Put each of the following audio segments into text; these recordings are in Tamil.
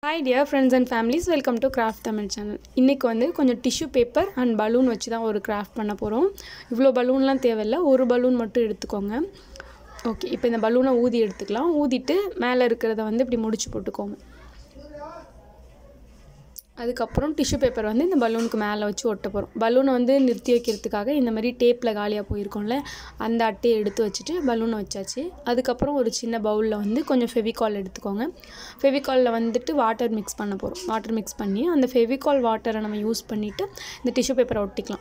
hi dear friends and families welcome to craft Tamil channel இன்றைக்கி வந்து கொஞ்சம் டிஷ்யூ பேப்பர் அண்ட் பலூன் வச்சு தான் ஒரு கிராஃப்ட் பண்ண போகிறோம் இவ்வளோ பலூன்லாம் தேவையில்லை ஒரு பலூன் மட்டும் எடுத்துக்கோங்க ஓகே இப்போ இந்த பலூனை ஊதி எடுத்துக்கலாம் ஊதிட்டு மேலே இருக்கிறத வந்து இப்படி முடிச்சு போட்டுக்கோங்க அதுக்கப்புறம் டிஷ்யூ பேப்பர் வந்து இந்த பலூனுக்கு மேலே வச்சு ஒட்ட போகிறோம் பலூனை வந்து நிறுத்தி வைக்கிறதுக்காக இந்த மாதிரி டேப்பில் காலியாக போயிருக்கோம்ல அந்த அட்டையை எடுத்து வச்சுட்டு பலூனை வச்சாச்சு அதுக்கப்புறம் ஒரு சின்ன பவுலில் வந்து கொஞ்சம் ஃபெவிகால் எடுத்துக்கோங்க ஃபெவிகாலில் வந்துட்டு வாட்டர் மிக்ஸ் பண்ண போகிறோம் வாட்டர் மிக்ஸ் பண்ணி அந்த ஃபெவிகால் வாட்டரை நம்ம யூஸ் பண்ணிவிட்டு இந்த டிஷ்யூ பேப்பரை ஒட்டிக்கலாம்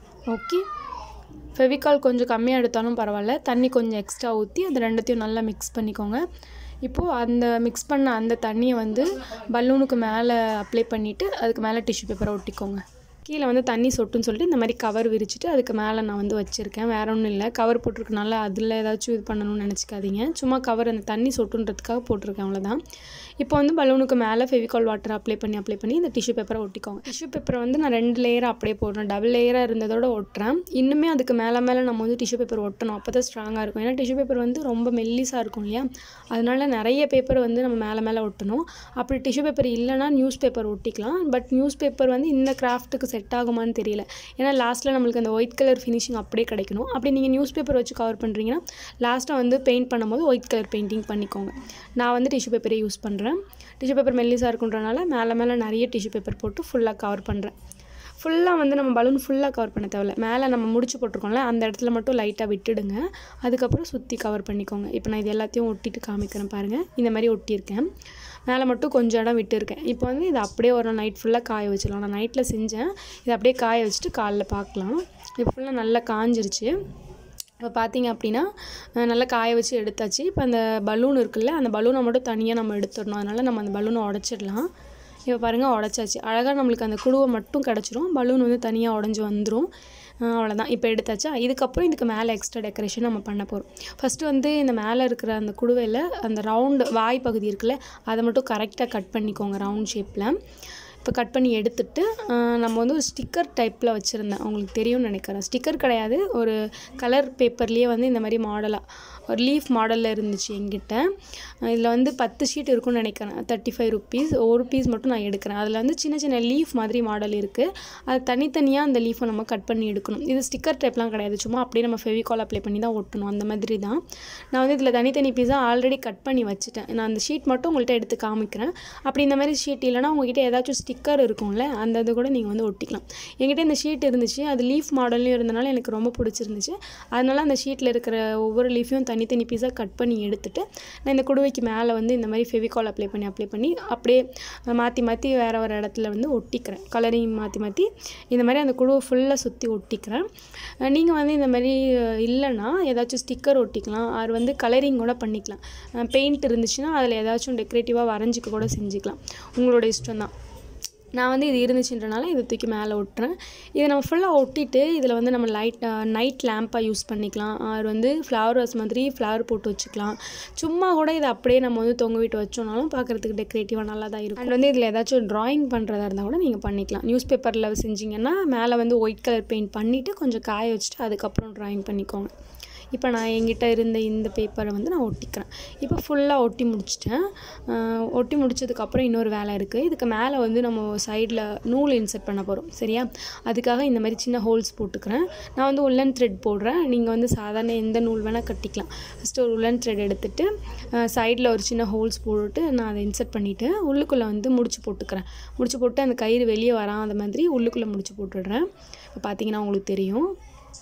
ஓகே ஃபெவிகால் கொஞ்சம் கம்மியாக எடுத்தாலும் பரவாயில்ல தண்ணி கொஞ்சம் எக்ஸ்ட்ரா ஊற்றி அது ரெண்டுத்தையும் நல்லா மிக்ஸ் பண்ணிக்கோங்க இப்போது அந்த மிக்ஸ் பண்ண அந்த தண்ணியை வந்து பலூனுக்கு மேலே அப்ளை பண்ணிவிட்டு அதுக்கு மேலே டிஷ்யூ பேப்பரை ஒட்டிக்கோங்க கீழே வந்து தண்ணி சொட்டுன்னு சொல்லிட்டு இந்த மாதிரி கவர் விரிச்சிட்டு அதுக்கு மேலே நான் வந்து வச்சுருக்கேன் வேறு ஒன்றும் இல்லை கவர் போட்டிருக்கனால அதில் ஏதாச்சும் இது பண்ணணும்னு நினச்சிக்காதீங்க சும்மா கவர் அந்த தண்ணி சொட்டுன்றதுக்காக போட்டிருக்கேன் அவ்வளோதான் இப்போ வந்து பலூனுக்கு மேலே ஃபெவிகால் வாட்டர் அப்ளை பண்ணி அப்ளை பண்ணி இந்த டிஷ்யூ பேப்பரை ஒட்டிக்கோங்க டிஷ்யூ பேப்பரை வந்து நான் ரெண்டு லேயராக அப்படியே போடுறேன் டபுள் லேயராக இருந்ததோட ஒட்டுறேன் இன்னுமே அதுக்கு மேலே மேலே நம்ம வந்து டிஷ்யூ பேப்பர் ஒட்டணும் அப்போ தான் ஸ்ட்ராங்காக இருக்கும் ஏன்னா டிஷ்யூ பேப்பர் வந்து ரொம்ப மெல்லிஸாக இருக்கும் இல்லையா அதனால நிறைய பேப்பர் வந்து நம்ம மேலே மேலே ஒட்டணும் அப்படி டிஷ்யூ பேப்பர் இல்லைனா நியூஸ் பேப்பர் ஒட்டிக்கலாம் பட் நியூஸ் பேப்பர் வந்து இந்த கிராஃப்ட்டுக்கு செட் ஆகுமான்னு தெரியல ஏன்னா லாஸ்ட்டில் நம்மளுக்கு அந்த ஒயிட் கலர் ஃபினிஷிங் அப்படியே கிடைக்கணும் அப்படி நீங்கள் நியூஸ் பேப்பர் வச்சு கவர் பண்ணுறீங்கன்னா லாஸ்ட்டாக வந்து பெயிண்ட் பண்ணும்போது ஒயிட் கலர் பெயிண்டிங் பண்ணிக்கோங்க நான் வந்து டிஷ்யூ பேப்பரே யூஸ் பண்ணுறேன் டிஷ்யூ பேப்பர் மெல்லிஸாக இருக்குன்றனால மேலே மேலே நிறைய டிஷ்யூ பேப்பர் போட்டு ஃபுல்லாக கவர் பண்ணுறேன் ஃபுல்லாக வந்து நம்ம பலூன் ஃபுல்லாக கவர் பண்ண தேவையில்ல மேலே நம்ம முடிச்சு போட்டிருக்கோம்ல அந்த இடத்துல மட்டும் லைட்டாக விட்டுடுங்க அதுக்கப்புறம் சுற்றி கவர் பண்ணிக்கோங்க இப்போ நான் இது எல்லாத்தையும் ஒட்டிட்டு காமிக்கிறேன் பாருங்கள் இந்த மாதிரி ஒட்டியிருக்கேன் மேலே மட்டும் கொஞ்சம் இடம் விட்டுருக்கேன் இப்போ வந்து இதை அப்படியே ஒரு நைட் ஃபுல்லாக காய வச்சிடலாம் நான் நைட்டில் செஞ்சேன் இதை அப்படியே காய வச்சுட்டு காலைல பார்க்கலாம் இப்போ ஃபுல்லாக நல்லா காஞ்சிருச்சு இப்போ பார்த்தீங்க அப்படின்னா நல்லா காய வச்சு எடுத்தாச்சு இப்போ அந்த பலூன் இருக்குல்ல அந்த பலூனை மட்டும் தனியாக நம்ம எடுத்துடணும் அதனால் நம்ம அந்த பலூனை உடச்சிடலாம் இப்போ பாருங்கள் உடச்சாச்சு அழகாக நம்மளுக்கு அந்த குழுவை மட்டும் கிடச்சிரும் பலூன் வந்து தனியாக உடஞ்சி வந்துடும் அவ்வளோதான் இப்போ எடுத்தாச்சா இதுக்கப்புறம் இதுக்கு மேலே எக்ஸ்ட்ரா டெக்கரேஷன் நம்ம பண்ண போகிறோம் ஃபஸ்ட்டு வந்து இந்த மேலே இருக்கிற அந்த குடுவையில் அந்த ரவுண்டு வாய் பகுதி இருக்குல்ல அதை மட்டும் கரெக்டாக கட் பண்ணிக்கோங்க ரவுண்ட் ஷேப்பில் இப்போ கட் பண்ணி எடுத்துட்டு நம்ம வந்து ஒரு ஸ்டிக்கர் டைப்பில் வச்சுருந்தேன் உங்களுக்கு தெரியும்னு நினைக்கிறேன் ஸ்டிக்கர் கிடையாது ஒரு கலர் பேப்பர்லேயே வந்து இந்த மாதிரி மாடலாக ஒரு லீஃப் மாடலில் இருந்துச்சு எங்கிட்ட இதில் வந்து பத்து ஷீட் இருக்கும்னு நினைக்கிறேன் தேர்ட்டி ஃபைவ் ருப்பீஸ் ஒரு பீஸ் மட்டும் நான் எடுக்கிறேன் அதில் வந்து சின்ன சின்ன லீஃப் மாதிரி மாடல் இருக்குது அது தனித்தனியாக அந்த லீஃபை நம்ம கட் பண்ணி எடுக்கணும் இது ஸ்டிக்கர் டைப்லாம் கிடையாது சும்மா அப்படியே நம்ம ஃபெவிகால் அப்ளை பண்ணி தான் ஒட்டணும் அந்த மாதிரி தான் நான் வந்து இதில் தனித்தனி பீஸாக ஆல்ரெடி கட் பண்ணி வச்சுட்டேன் நான் அந்த ஷீட் மட்டும் உங்கள்கிட்ட எடுத்து காமிக்கிறேன் அப்படி இந்த மாதிரி ஷீட் இல்லைனா உங்ககிட்ட ஏதாச்சும் ஸ்டிக்கர் இருக்கும்ல அந்த இது கூட நீங்கள் வந்து ஒட்டிக்கலாம் என்கிட்ட இந்த ஷீட் இருந்துச்சு அது லீஃப் மாடல்லையும் இருந்தனால எனக்கு ரொம்ப பிடிச்சிருந்துச்சு அதனால அந்த ஷீட்டில் இருக்கிற ஒவ்வொரு லீஃபையும் தனித்தனி பீஸாக கட் பண்ணி எடுத்துட்டு நான் இந்த குடுவைக்கு மேலே வந்து இந்த மாதிரி ஃபெவிகால் அப்ளை பண்ணி அப்ளை பண்ணி அப்படியே மாற்றி மாற்றி வேறு ஒரு இடத்துல வந்து ஒட்டிக்கிறேன் கலரிங் மாற்றி மாற்றி இந்த மாதிரி அந்த குடுவை ஃபுல்லாக சுற்றி ஒட்டிக்கிறேன் நீங்கள் வந்து இந்த மாதிரி இல்லைன்னா ஏதாச்சும் ஸ்டிக்கர் ஒட்டிக்கலாம் அது வந்து கலரிங் கூட பண்ணிக்கலாம் பெயிண்ட் இருந்துச்சுன்னா அதில் ஏதாச்சும் டெக்கரேட்டிவாக வரைஞ்சிக்க கூட செஞ்சுக்கலாம் உங்களோட இஷ்டம் தான் நான் வந்து இது இருந்துச்சுன்றனால இதை தூக்கி மேலே ஒட்டுறேன் இதை நம்ம ஃபுல்லாக ஒட்டிட்டு இதில் வந்து நம்ம லைட் நைட் லேம்ப்பாக யூஸ் பண்ணிக்கலாம் அது வந்து ஃப்ளவர் வாஸ் மாதிரி ஃப்ளவர் போட்டு வச்சுக்கலாம் சும்மா கூட இதை அப்படியே நம்ம வந்து தொங்க விட்டு வச்சோம்னாலும் பார்க்குறதுக்கு டெக்கரேட்டிவாக நல்லா தான் இருக்கும் அண்ட் வந்து இதில் ஏதாச்சும் ட்ராயிங் பண்ணுறதா இருந்தால் கூட நீங்கள் பண்ணிக்கலாம் நியூஸ் பேப்பரில் செஞ்சிங்கன்னா மேலே வந்து ஒயிட் கலர் பெயிண்ட் பண்ணிவிட்டு கொஞ்சம் காய வச்சுட்டு அதுக்கப்புறம் ட்ராயிங் பண்ணிக்கோங்க இப்போ நான் எங்கிட்ட இருந்த இந்த பேப்பரை வந்து நான் ஒட்டிக்கிறேன் இப்போ ஃபுல்லாக ஒட்டி முடிச்சிட்டேன் ஒட்டி முடிச்சதுக்கப்புறம் இன்னொரு வேலை இருக்குது இதுக்கு மேலே வந்து நம்ம சைடில் நூல் இன்செர்ட் பண்ண போகிறோம் சரியா அதுக்காக இந்த மாதிரி சின்ன ஹோல்ஸ் போட்டுக்கிறேன் நான் வந்து உள்ளன் த்ரெட் போடுறேன் நீங்கள் வந்து சாதாரண எந்த நூல் வேணால் கட்டிக்கலாம் ஃபஸ்ட்டு ஒரு உள்ளன் த்ரெட் எடுத்துகிட்டு சைடில் ஒரு சின்ன ஹோல்ஸ் போட்டுட்டு நான் அதை இன்செர்ட் பண்ணிவிட்டு உள்ளுக்குள்ளே வந்து முடிச்சு போட்டுக்கிறேன் முடிச்சு போட்டு அந்த கயிறு வெளியே வராத மாதிரி உள்ளுக்குள்ளே முடிச்சு போட்டுடுறேன் இப்போ பார்த்தீங்கன்னா உங்களுக்கு தெரியும்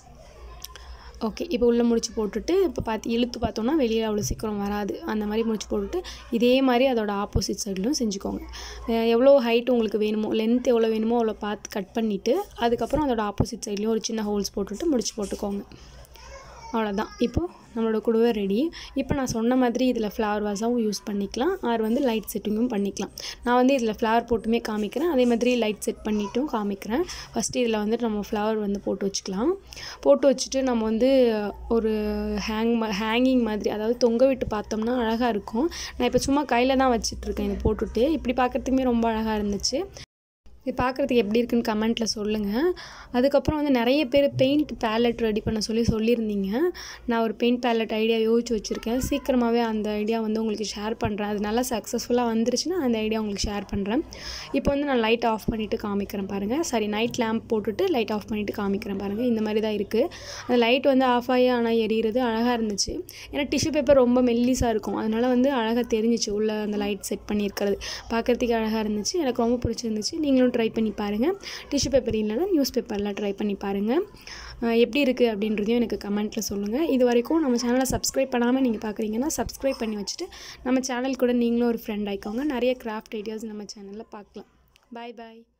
ஓகே இப்போ உள்ளே முடிச்சு போட்டுட்டு இப்போ பார்த்து இழுத்து பார்த்தோம்னா வெளியில் அவ்வளோ சீக்கிரம் வராது அந்த மாதிரி முடிச்சு போட்டுட்டு இதே மாதிரி அதோட ஆப்போசிட் சைட்லையும் செஞ்சுக்கோங்க எவ்வளோ ஹைட் உங்களுக்கு வேணுமோ லென்த் எவ்வளோ வேணுமோ அவ்வளோ பார்த்து கட் பண்ணிவிட்டு அதுக்கப்புறம் அதோட ஆப்போசிட் சைட்லேயும் ஒரு சின்ன ஹோல்ஸ் போட்டுட்டு முடிச்சு போட்டுக்கோங்க அவ்வளோதான் இப்போது நம்மளோட குடுவை ரெடி இப்போ நான் சொன்ன மாதிரி இதில் ஃப்ளவர் வாஸாகவும் யூஸ் பண்ணிக்கலாம் ஆர் வந்து லைட் செட்டிங்கும் பண்ணிக்கலாம் நான் வந்து இதில் ஃப்ளவர் போட்டுமே காமிக்கிறேன் அதே மாதிரி லைட் செட் பண்ணிட்டும் காமிக்கிறேன் ஃபஸ்ட்டு இதில் வந்துட்டு நம்ம ஃப்ளவர் வந்து போட்டு வச்சுக்கலாம் போட்டு வச்சுட்டு நம்ம வந்து ஒரு ஹேங் ஹேங்கிங் மாதிரி அதாவது தொங்க விட்டு பார்த்தோம்னா அழகாக இருக்கும் நான் இப்போ சும்மா கையில் தான் வச்சிட்ருக்கேன் இதை போட்டுட்டு இப்படி பார்க்குறதுக்குமே ரொம்ப அழகாக இருந்துச்சு இது பார்க்குறதுக்கு எப்படி இருக்குன்னு கமெண்ட்டில் சொல்லுங்கள் அதுக்கப்புறம் வந்து நிறைய பேர் பெயிண்ட் பேலட் ரெடி பண்ண சொல்லி சொல்லியிருந்தீங்க நான் ஒரு பெயிண்ட் பேலட் ஐடியா யோசிச்சு வச்சுருக்கேன் சீக்கிரமாகவே அந்த ஐடியா வந்து உங்களுக்கு ஷேர் பண்ணுறேன் அது நல்லா சக்ஸஸ்ஃபுல்லாக வந்துருச்சுன்னா அந்த ஐடியா உங்களுக்கு ஷேர் பண்ணுறேன் இப்போ வந்து நான் லைட் ஆஃப் பண்ணிவிட்டு காமிக்கிறேன் பாருங்கள் சரி நைட் லேம்ப் போட்டுட்டு லைட் ஆஃப் பண்ணிவிட்டு காமிக்கிறேன் பாருங்கள் இந்த மாதிரி தான் இருக்குது அந்த லைட் வந்து ஆஃப் ஆகி ஆனால் எரியிறது அழகாக இருந்துச்சு ஏன்னா டிஷ்யூ பேப்பர் ரொம்ப மெல்லிஸாக இருக்கும் அதனால் வந்து அழகாக தெரிஞ்சிச்சு உள்ளே அந்த லைட் செட் பண்ணியிருக்கிறது பார்க்குறதுக்கு அழகாக இருந்துச்சு எனக்கு ரொம்ப பிடிச்சிருந்துச்சு நீங்களும் ட்ரை பண்ணி பாருங்கள் டிஷ்யூ பேப்பர் இல்லைன்னா நியூஸ் பேப்பரில் ட்ரை பண்ணி பாருங்கள் அஹ் எப்படி இருக்குது அப்படின்றதையும் எனக்கு கமெண்ட்டில் சொல்லுங்கள் இது வரைக்கும் நம்ம சேனலை சப்ஸ்கிரைப் பண்ணாமல் நீங்கள் பார்க்குறீங்கன்னா சப்ஸ்கிரைப் பண்ணி வச்சுட்டு நம்ம சேனல் கூட நீங்களும் ஒரு ஃப்ரெண்ட் ஆயிக்கோங்க நிறைய கிராஃப்ட் ஐடியாஸ் நம்ம சேனலில் பார்க்கலாம் பாய் பாய்